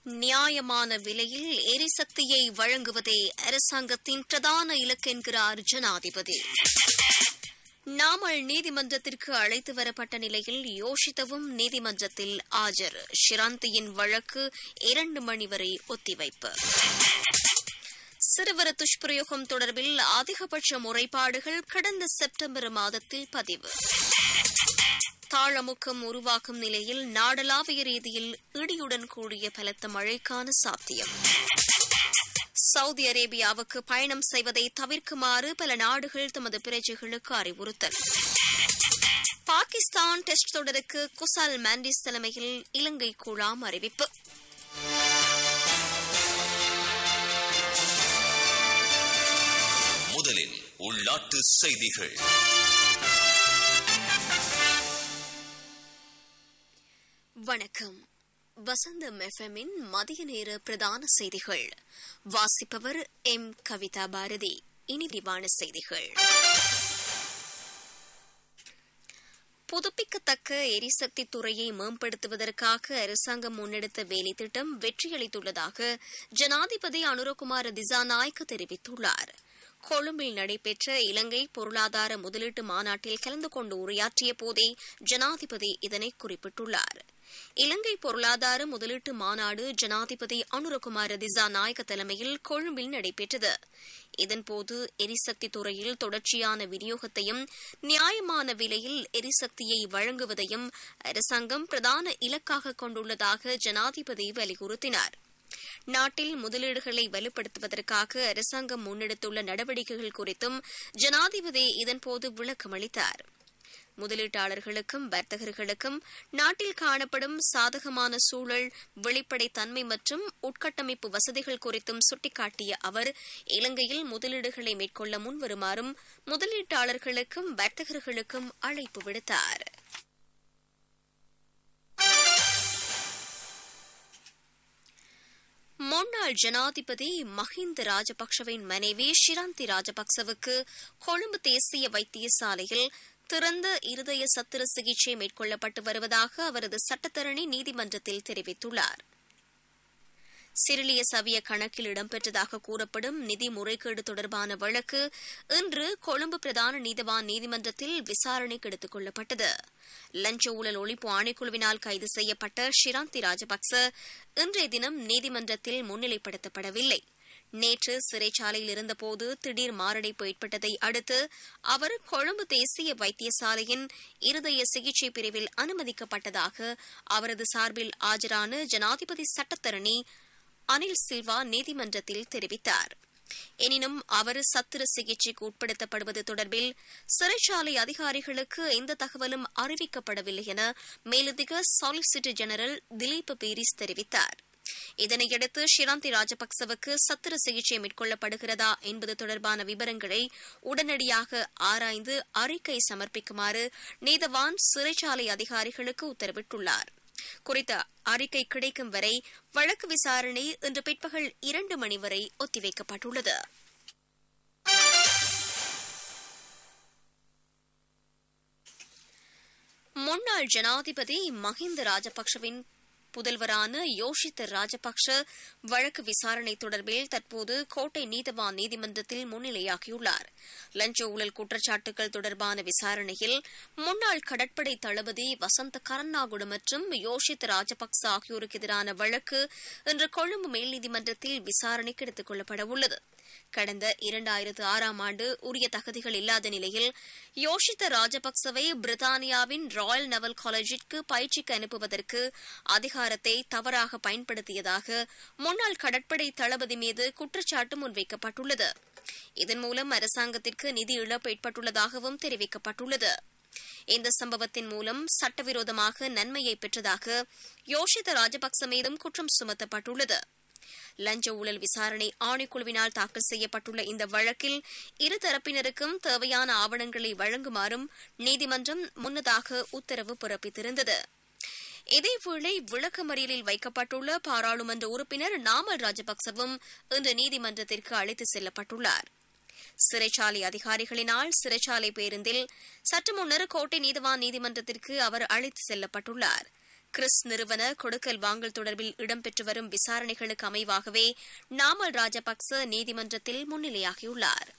நியாயமான விலையில் எரிசக்தியை வழங்குவதே அரசாங்கத்தின் பிரதான இலக்கு என்கிறார் ஜனாதிபதி நாமல் நீதிமன்றத்திற்கு அழைத்து வரப்பட்ட நிலையில் யோசித்தவும் நீதிமன்றத்தில் ஆஜர் ஷிராந்தியின் வழக்கு இரண்டு மணி வரை ஒத்திவைப்பு சிறுவர் துஷ்பிரயோகம் தொடர்பில் அதிகபட்ச முறைப்பாடுகள் கடந்த செப்டம்பர் மாதத்தில் பதிவு தாழமுக்கம் உருவாக்கும் நிலையில் நாடளாவிய ரீதியில் இடியுடன் கூடிய பலத்த மழைக்கான சாத்தியம் சவுதி அரேபியாவுக்கு பயணம் செய்வதை தவிர்க்குமாறு பல நாடுகள் தமது பிரஜைகளுக்கு அறிவுறுத்தல் பாகிஸ்தான் டெஸ்ட் தொடருக்கு குசால் மாண்டிஸ் தலைமையில் இலங்கை குழாம் அறிவிப்பு முதலில் உள்நாட்டு செய்திகள் வணக்கம் வசந்தம் எஃப்எம்மின் மதிய நேர பிரதான செய்திகள் வாசிப்பவர் எம் கவிதா பாரதி இனி விரிவான செய்திகள் புதுப்பிக்கத்தக்க எரிசக்தி துறையை மேம்படுத்துவதற்காக அரசாங்கம் முன்னெடுத்த வேலை திட்டம் வெற்றியளித்துள்ளதாக ஜனாதிபதி அனுரகுமார திசாநாயக்க தெரிவித்துள்ளார் கொழும்பில் நடைபெற்ற இலங்கை பொருளாதார முதலீட்டு மாநாட்டில் கலந்து கொண்டு உரையாற்றிய போதே ஜனாதிபதி இதனை குறிப்பிட்டுள்ளார் இலங்கை பொருளாதார முதலீட்டு மாநாடு ஜனாதிபதி அனுரகுமார திசாநாயக்க தலைமையில் கொழும்பில் நடைபெற்றது இதன்போது எரிசக்தி துறையில் தொடர்ச்சியான விநியோகத்தையும் நியாயமான விலையில் எரிசக்தியை வழங்குவதையும் அரசாங்கம் பிரதான இலக்காக கொண்டுள்ளதாக ஜனாதிபதி வலியுறுத்தினார் நாட்டில் முதலீடுகளை வலுப்படுத்துவதற்காக அரசாங்கம் முன்னெடுத்துள்ள நடவடிக்கைகள் குறித்தும் ஜனாதிபதி இதன்போது விளக்கமளித்தார் முதலீட்டாளர்களுக்கும் வர்த்தகர்களுக்கும் நாட்டில் காணப்படும் சாதகமான சூழல் வெளிப்படைத்தன்மை மற்றும் உட்கட்டமைப்பு வசதிகள் குறித்தும் சுட்டிக்காட்டிய அவர் இலங்கையில் முதலீடுகளை மேற்கொள்ள முன்வருமாறும் முதலீட்டாளர்களுக்கும் வர்த்தகர்களுக்கும் அழைப்பு விடுத்தார் முன்னாள் ஜனாதிபதி மஹிந்த ராஜபக்சவின் மனைவி ஷிராந்தி ராஜபக்சவுக்கு கொழும்பு தேசிய வைத்தியசாலையில் திறந்த இருதய சத்திர சிகிச்சை மேற்கொள்ளப்பட்டு வருவதாக அவரது சட்டத்தரணி நீதிமன்றத்தில் தெரிவித்துள்ளார் சிறிலிய சவிய கணக்கில் இடம்பெற்றதாக கூறப்படும் நிதி முறைகேடு தொடர்பான வழக்கு இன்று கொழும்பு பிரதான நீதவான் நீதிமன்றத்தில் விசாரணைக்கு எடுத்துக் கொள்ளப்பட்டது லஞ்ச ஊழல் ஒழிப்பு ஆணைக்குழுவினால் கைது செய்யப்பட்ட ஷிராந்தி ராஜபக்ச இன்றைய தினம் நீதிமன்றத்தில் முன்னிலைப்படுத்தப்படவில்லை நேற்று சிறைச்சாலையில் இருந்தபோது திடீர் மாரடைப்பு ஏற்பட்டதை அடுத்து அவர் கொழும்பு தேசிய வைத்தியசாலையின் இருதய சிகிச்சை பிரிவில் அனுமதிக்கப்பட்டதாக அவரது சார்பில் ஆஜரான ஜனாதிபதி சட்டத்தரணி அனில் சில்வா நீதிமன்றத்தில் தெரிவித்தார் எனினும் அவர் சத்திர சிகிச்சைக்கு உட்படுத்தப்படுவது தொடர்பில் சிறைச்சாலை அதிகாரிகளுக்கு எந்த தகவலும் அறிவிக்கப்படவில்லை என மேலதிக சாலிசிட்டர் ஜெனரல் திலீப் பீரிஸ் தெரிவித்தார் இதனையடுத்து ஷிராந்தி ராஜபக்சவுக்கு சத்திர சிகிச்சை மேற்கொள்ளப்படுகிறதா என்பது தொடர்பான விவரங்களை உடனடியாக ஆராய்ந்து அறிக்கை சமர்ப்பிக்குமாறு நீதவான் சிறைச்சாலை அதிகாரிகளுக்கு உத்தரவிட்டுள்ளார் குறித்த அறிக்கை கிடைக்கும் வரை வழக்கு விசாரணை இன்று பிற்பகல் இரண்டு மணி வரை ஒத்திவைக்கப்பட்டுள்ளது முன்னாள் ஜனாதிபதி மஹிந்த ராஜபக்சவின் புதல்வரான யோஷித் ராஜபக்ஷ வழக்கு விசாரணை தொடர்பில் தற்போது கோட்டை நீதவான் நீதிமன்றத்தில் முன்னிலையாகியுள்ளார் லஞ்ச ஊழல் குற்றச்சாட்டுகள் தொடர்பான விசாரணையில் முன்னாள் கடற்படை தளபதி வசந்த கரன்னாகுடு மற்றும் யோஷித் ராஜபக்ச ஆகியோருக்கு எதிரான வழக்கு இன்று கொழும்பு மேல் நீதிமன்றத்தில் விசாரணைக்கு எடுத்துக் கொள்ளப்பட உள்ளது கடந்த இரண்டாயிரத்து ஆறாம் ஆண்டு உரிய தகுதிகள் இல்லாத நிலையில் யோஷித்த ராஜபக்சவை பிரித்தானியாவின் ராயல் நவல் காலேஜிற்கு பயிற்சிக்கு அனுப்புவதற்கு அதிகாரத்தை தவறாக பயன்படுத்தியதாக முன்னாள் கடற்படை தளபதி மீது குற்றச்சாட்டு முன்வைக்கப்பட்டுள்ளது இதன் மூலம் அரசாங்கத்திற்கு நிதி இழப்பு ஏற்பட்டுள்ளதாகவும் தெரிவிக்கப்பட்டுள்ளது இந்த சம்பவத்தின் மூலம் சட்டவிரோதமாக நன்மையை பெற்றதாக யோஷித ராஜபக்ச மீதும் குற்றம் சுமத்தப்பட்டுள்ளது லஞ்ச ஊழல் விசாரணை ஆணைக்குழுவினால் தாக்கல் செய்யப்பட்டுள்ள இந்த வழக்கில் இருதரப்பினருக்கும் தேவையான ஆவணங்களை வழங்குமாறும் நீதிமன்றம் முன்னதாக உத்தரவு பிறப்பித்திருந்தது இதேவேளை விளக்கமறியலில் வைக்கப்பட்டுள்ள பாராளுமன்ற உறுப்பினர் நாமல் ராஜபக்சவும் இன்று நீதிமன்றத்திற்கு அழைத்து செல்லப்பட்டுள்ளார் சிறைச்சாலை அதிகாரிகளினால் சிறைச்சாலை பேருந்தில் சற்று முன்னர் கோட்டை நீதவான் நீதிமன்றத்திற்கு அவர் அழைத்து செல்லப்பட்டுள்ளார் கிறிஸ் நிறுவன கொடுக்கல் வாங்கல் தொடர்பில் இடம்பெற்று வரும் விசாரணைகளுக்கு அமைவாகவே நாமல் ராஜபக்ச நீதிமன்றத்தில் முன்னிலையாகியுள்ளார்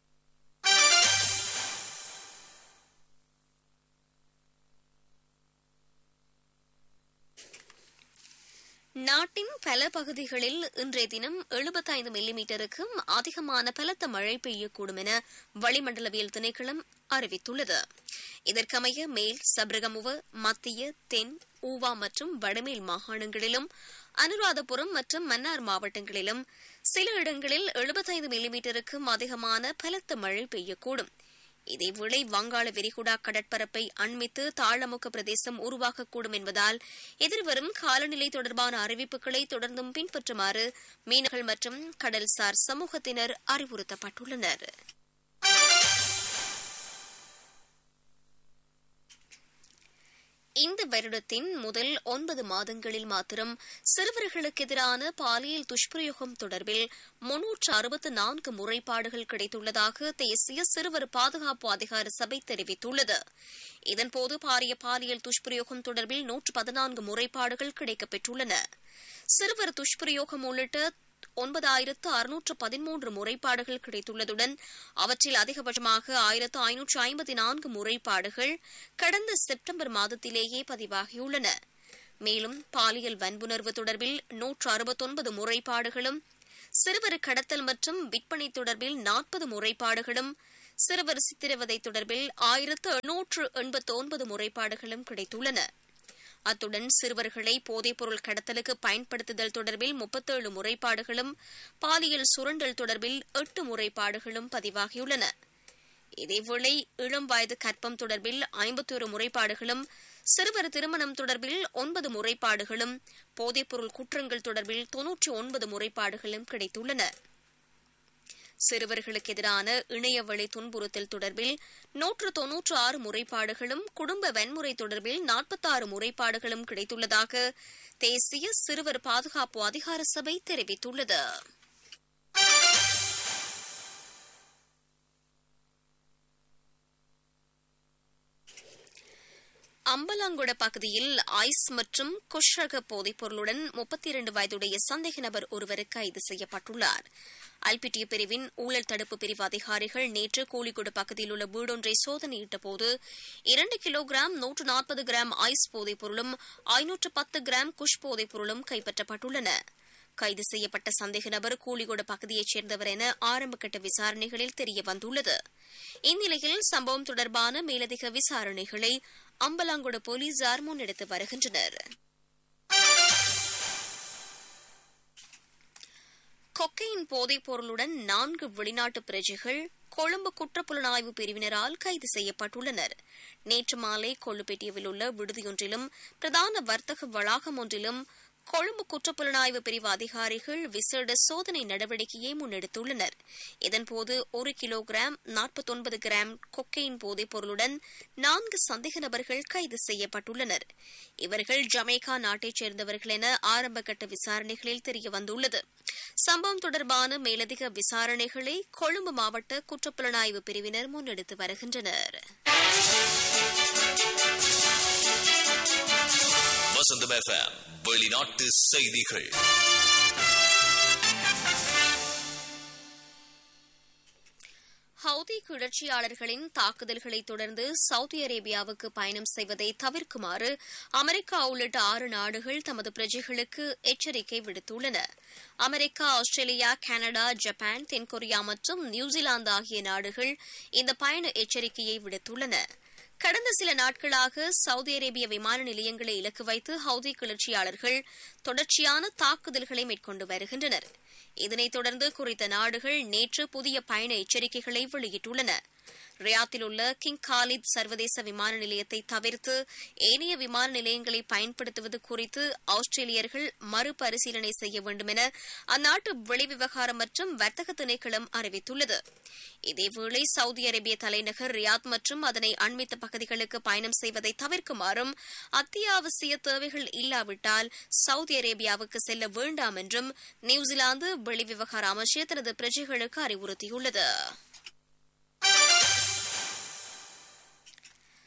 நாட்டின் பல பகுதிகளில் இன்றைய தினம் எழுபத்தைந்து மில்லிமீட்டருக்கும் அதிகமான பலத்த மழை பெய்யக்கூடும் என வளிமண்டலவியல் திணைக்களம் அறிவித்துள்ளது இதற்கமைய மேல் சப்ரகமுவ மத்திய தென் ஊவா மற்றும் வடமேல் மாகாணங்களிலும் அனுராதபுரம் மற்றும் மன்னார் மாவட்டங்களிலும் சில இடங்களில் எழுபத்தைந்து மில்லிமீட்டருக்கும் அதிகமான பலத்த மழை பெய்யக்கூடும் இதேவேளை வங்காள விரிகுடா கடற்பரப்பை அண்மித்து தாழமுக பிரதேசம் உருவாகக்கூடும் என்பதால் எதிர்வரும் காலநிலை தொடர்பான அறிவிப்புகளை தொடர்ந்தும் பின்பற்றுமாறு மீனவர்கள் மற்றும் கடல்சார் சமூகத்தினர் அறிவுறுத்தப்பட்டுள்ளனர் இந்த வருடத்தின் முதல் ஒன்பது மாதங்களில் மாத்திரம் சிறுவர்களுக்கு எதிரான பாலியல் துஷ்பிரயோகம் தொடர்பில் முன்னூற்று அறுபத்து நான்கு முறைப்பாடுகள் கிடைத்துள்ளதாக தேசிய சிறுவர் பாதுகாப்பு அதிகார சபை தெரிவித்துள்ளது இதன்போது பாரிய பாலியல் துஷ்பிரயோகம் தொடர்பில் நூற்று பதினான்கு முறைப்பாடுகள் கிடைக்கப்பெற்றுள்ளன சிறுவர் துஷ்பிரயோகம் உள்ளிட்ட ஒன்பதாயிரத்து அறுநூற்று பதிமூன்று முறைப்பாடுகள் கிடைத்துள்ளதுடன் அவற்றில் அதிகபட்சமாக ஆயிரத்து ஐநூற்று ஐம்பத்தி நான்கு முறைப்பாடுகள் கடந்த செப்டம்பர் மாதத்திலேயே பதிவாகியுள்ளன மேலும் பாலியல் வன்புணர்வு தொடர்பில் நூற்று அறுபத்தொன்பது முறைப்பாடுகளும் சிறுவர் கடத்தல் மற்றும் விற்பனை தொடர்பில் நாற்பது முறைப்பாடுகளும் சிறுவர் சித்திரவதை தொடர்பில் ஆயிரத்து எண்ணூற்று எண்பத்தி ஒன்பது முறைப்பாடுகளும் கிடைத்துள்ளன அத்துடன் சிறுவர்களை போதைப்பொருள் கடத்தலுக்கு பயன்படுத்துதல் தொடர்பில் முப்பத்தேழு முறைப்பாடுகளும் பாலியல் சுரண்டல் தொடர்பில் எட்டு முறைப்பாடுகளும் பதிவாகியுள்ளன இதேவேளை இளம் வயது கற்பம் தொடர்பில் ஐம்பத்தொரு முறைப்பாடுகளும் சிறுவர் திருமணம் தொடர்பில் ஒன்பது முறைப்பாடுகளும் போதைப்பொருள் குற்றங்கள் தொடர்பில் தொன்னூற்றி ஒன்பது முறைப்பாடுகளும் கிடைத்துள்ளன சிறுவர்களுக்கு எதிரான இணையவழி துன்புறுத்தல் தொடர்பில் நூற்று தொன்னூற்று ஆறு முறைப்பாடுகளும் குடும்ப வன்முறை தொடர்பில் நாற்பத்தாறு முறைப்பாடுகளும் கிடைத்துள்ளதாக தேசிய சிறுவர் பாதுகாப்பு அதிகார சபை தெரிவித்துள்ளது அம்பலாங்குட பகுதியில் ஐஸ் மற்றும் குஷ்ரக போதைப் பொருளுடன் முப்பத்தி இரண்டு வயதுடைய சந்தேக நபர் ஒருவர் கைது செய்யப்பட்டுள்ளார் ஐபிடி பிரிவின் ஊழல் தடுப்பு பிரிவு அதிகாரிகள் நேற்று கோழிக்கோடு பகுதியில் உள்ள வீடொன்றை சோதனையிட்டபோது இரண்டு கிலோகிராம் நூற்று நாற்பது கிராம் ஐஸ் போதைப் பொருளும் ஐநூற்று பத்து கிராம் குஷ் போதைப் பொருளும் கைப்பற்றப்பட்டுள்ளன கைது செய்யப்பட்ட சந்தேக நபர் கூலிகோடு பகுதியைச் சேர்ந்தவர் என ஆரம்பகட்ட விசாரணைகளில் தெரியவந்துள்ளது இந்நிலையில் சம்பவம் தொடர்பான மேலதிக விசாரணைகளை அம்பலாங்குட போலீசார் முன்னெடுத்து வருகின்றனர் கொக்கையின் போதைப் பொருளுடன் நான்கு வெளிநாட்டு பிரஜைகள் கொழும்பு குற்றப்புலனாய்வு பிரிவினரால் கைது செய்யப்பட்டுள்ளனர் நேற்று மாலை கொள்ளுப்பேட்டியவில் உள்ள விடுதியொன்றிலும் பிரதான வர்த்தக வளாகம் ஒன்றிலும் கொழும்பு குற்றப்புலனாய்வு பிரிவு அதிகாரிகள் விசேட சோதனை நடவடிக்கையை முன்னெடுத்துள்ளனர் இதன்போது ஒரு கிலோகிராம் நாற்பத்தொன்பது கிராம் கொக்கையின் போதைப் பொருளுடன் நான்கு சந்தேக நபர்கள் கைது செய்யப்பட்டுள்ளனர் இவர்கள் ஜமைக்கா நாட்டைச் சேர்ந்தவர்கள் என ஆரம்பகட்ட விசாரணைகளில் தெரியவந்துள்ளது சம்பவம் தொடர்பான மேலதிக விசாரணைகளை கொழும்பு மாவட்ட குற்றப்புலனாய்வு பிரிவினர் முன்னெடுத்து வருகின்றனர் வசந்தம் எஃப்எம் வெளிநாட்டு செய்திகள் ஹவுதி கிளர்ச்சியாளர்களின் தாக்குதல்களை தொடர்ந்து சவுதி அரேபியாவுக்கு பயணம் செய்வதை தவிர்க்குமாறு அமெரிக்கா உள்ளிட்ட ஆறு நாடுகள் தமது பிரஜைகளுக்கு எச்சரிக்கை விடுத்துள்ளன அமெரிக்கா ஆஸ்திரேலியா கனடா ஜப்பான் தென்கொரியா மற்றும் நியூசிலாந்து ஆகிய நாடுகள் இந்த பயண எச்சரிக்கையை விடுத்துள்ளன கடந்த சில நாட்களாக சவுதி அரேபிய விமான நிலையங்களை இலக்கு வைத்து ஹவுதி கிளர்ச்சியாளர்கள் தொடர்ச்சியான தாக்குதல்களை மேற்கொண்டு வருகின்றனர் இதனைத் தொடர்ந்து குறித்த நாடுகள் நேற்று புதிய பயண எச்சரிக்கைகளை வெளியிட்டுள்ளன ரியாத்தில் உள்ள கிங் காலித் சர்வதேச விமான நிலையத்தை தவிர்த்து ஏனைய விமான நிலையங்களை பயன்படுத்துவது குறித்து ஆஸ்திரேலியர்கள் மறுபரிசீலனை செய்ய வேண்டும் என அந்நாட்டு வெளிவிவகாரம் மற்றும் வர்த்தக திணைக்களம் அறிவித்துள்ளது இதேவேளை சவுதி அரேபிய தலைநகர் ரியாத் மற்றும் அதனை அண்மித்த பகுதிகளுக்கு பயணம் செய்வதை தவிர்க்குமாறும் அத்தியாவசிய தேவைகள் இல்லாவிட்டால் சவுதி அரேபியாவுக்கு செல்ல வேண்டாம் என்றும் நியூசிலாந்து வெளிவிவகார அமைச்சர் தனது பிரஜைகளுக்கு அறிவுறுத்தியுள்ளது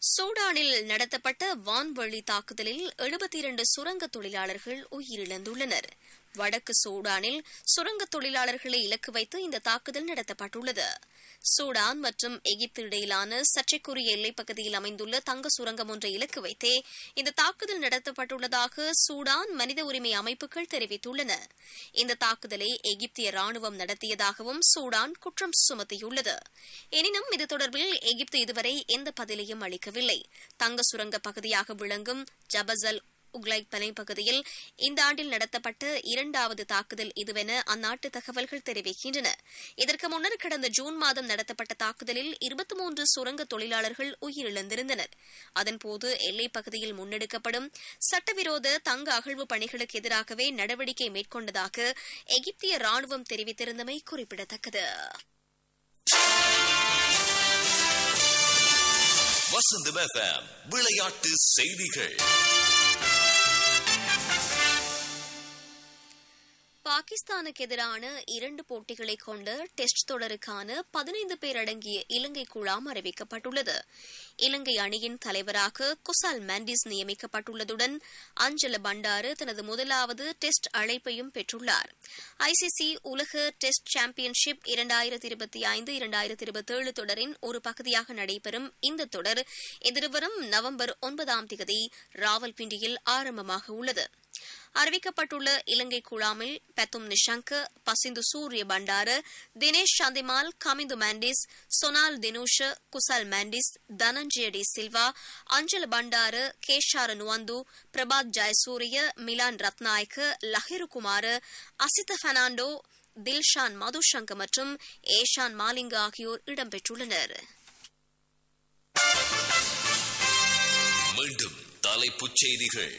சூடானில் நடத்தப்பட்ட வான்வழி தாக்குதலில் எழுபத்தி இரண்டு சுரங்க தொழிலாளர்கள் உயிரிழந்துள்ளனர் வடக்கு சூடானில் சுரங்க தொழிலாளர்களை இலக்கு வைத்து இந்த தாக்குதல் நடத்தப்பட்டுள்ளது சூடான் மற்றும் எகிப்து இடையிலான சர்ச்சைக்குரிய எல்லைப் பகுதியில் அமைந்துள்ள தங்க சுரங்கம் ஒன்றை இலக்கு வைத்தே இந்த தாக்குதல் நடத்தப்பட்டுள்ளதாக சூடான் மனித உரிமை அமைப்புகள் தெரிவித்துள்ளன இந்த தாக்குதலை எகிப்திய ராணுவம் நடத்தியதாகவும் சூடான் குற்றம் சுமத்தியுள்ளது எனினும் இது தொடர்பில் எகிப்து இதுவரை எந்த பதிலையும் அளிக்கவில்லை தங்க சுரங்க பகுதியாக விளங்கும் ஜபசல் உக்லைக் பனை பகுதியில் இந்த ஆண்டில் நடத்தப்பட்ட இரண்டாவது தாக்குதல் இதுவென அந்நாட்டு தகவல்கள் தெரிவிக்கின்றன இதற்கு முன்னர் கடந்த ஜூன் மாதம் நடத்தப்பட்ட தாக்குதலில் இருபத்தி மூன்று சுரங்க தொழிலாளர்கள் உயிரிழந்திருந்தனர் அதன்போது எல்லைப் பகுதியில் முன்னெடுக்கப்படும் சட்டவிரோத தங்க அகழ்வு பணிகளுக்கு எதிராகவே நடவடிக்கை மேற்கொண்டதாக எகிப்திய ராணுவம் தெரிவித்திருந்தமை குறிப்பிடத்தக்கது வசந்தம் எஃப்எம் விளையாட்டு செய்திகள் பாகிஸ்தானுக்கு எதிரான இரண்டு போட்டிகளை கொண்ட டெஸ்ட் தொடருக்கான பதினைந்து பேர் அடங்கிய இலங்கை குழாம் அறிவிக்கப்பட்டுள்ளது இலங்கை அணியின் தலைவராக குசால் மாண்டிஸ் நியமிக்கப்பட்டுள்ளதுடன் அஞ்சல பண்டாரு தனது முதலாவது டெஸ்ட் அழைப்பையும் பெற்றுள்ளார் ஐசிசி உலக டெஸ்ட் சாம்பியன்ஷிப் இரண்டாயிரத்தி இருபத்தி ஐந்து இரண்டாயிரத்தி இருபத்தேழு தொடரின் ஒரு பகுதியாக நடைபெறும் இந்த தொடர் எதிர்வரும் நவம்பர் ஒன்பதாம் தேதி ராவல்பிண்டியில் ஆரம்பமாக உள்ளது அறிவிக்கப்பட்டுள்ள இலங்கை குழாமில் பெத்தும் நிஷாங்க பசிந்து சூரிய பண்டார தினேஷ் சந்திமால் கமிந்து மாண்டிஸ் சொனால் தினூஷ குசால் மாண்டிஸ் தனஞ்சய டி சில்வா அஞ்சல் பண்டார கேஷார நுவந்து பிரபாத் ஜெயசூரிய மிலான் ரத்நாயக்க லஹிரு குமார் அசித பெர்னாண்டோ தில்ஷான் மதுசங்க மற்றும் ஏஷான் மாலிங்க ஆகியோர் இடம்பெற்றுள்ளனர் மீண்டும் தலைப்புச் செய்திகள்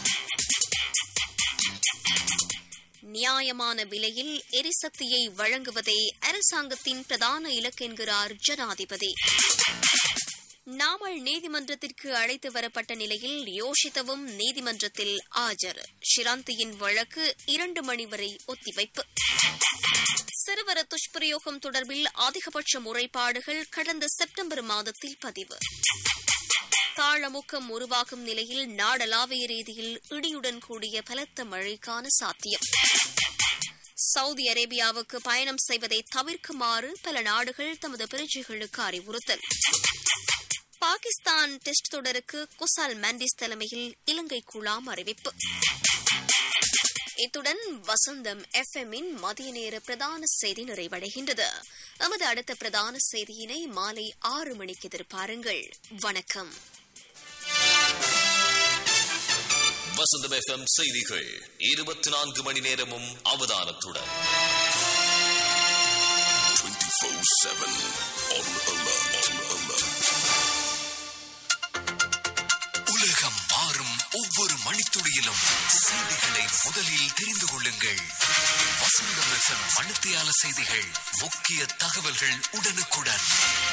நியாயமான விலையில் எரிசக்தியை வழங்குவதே அரசாங்கத்தின் பிரதான இலக்கு என்கிறார் ஜனாதிபதி நாமல் நீதிமன்றத்திற்கு அழைத்து வரப்பட்ட நிலையில் யோசித்தவும் நீதிமன்றத்தில் ஆஜர் ஷிராந்தியின் வழக்கு இரண்டு மணி வரை ஒத்திவைப்பு சிறுவர துஷ்பிரயோகம் தொடர்பில் அதிகபட்ச முறைப்பாடுகள் கடந்த செப்டம்பர் மாதத்தில் பதிவு தாழமுக்கம் உருவாகும் நிலையில் நாடளாவிய ரீதியில் இடியுடன் கூடிய பலத்த மழைக்கான சாத்தியம் சவுதி அரேபியாவுக்கு பயணம் செய்வதை தவிர்க்குமாறு பல நாடுகள் தமது பிரஜைகளுக்கு அறிவுறுத்தல் பாகிஸ்தான் டெஸ்ட் தொடருக்கு குசால் மாண்டிஸ் தலைமையில் இலங்கை குழாம் அறிவிப்பு இத்துடன் வசந்தம் எஃப்எம்மின் மதிய நேர பிரதான செய்தி நிறைவடைகின்றது நமது அடுத்த பிரதான செய்தியினை மாலை ஆறு மணிக்கு எதிர்பாருங்கள் வணக்கம் வசந்தம் எஃப்எம் செய்திகள் இருபத்தி நான்கு மணி நேரமும் அவதானத்துடன் 24-7 on alert. On alert. உலகம் மாறும் ஒவ்வொரு மணித்துளியிலும் செய்திகளை முதலில் தெரிந்து கொள்ளுங்கள் வசந்தம் எஃப்எம் மணித்தியால செய்திகள் முக்கிய தகவல்கள் உடனுக்குடன்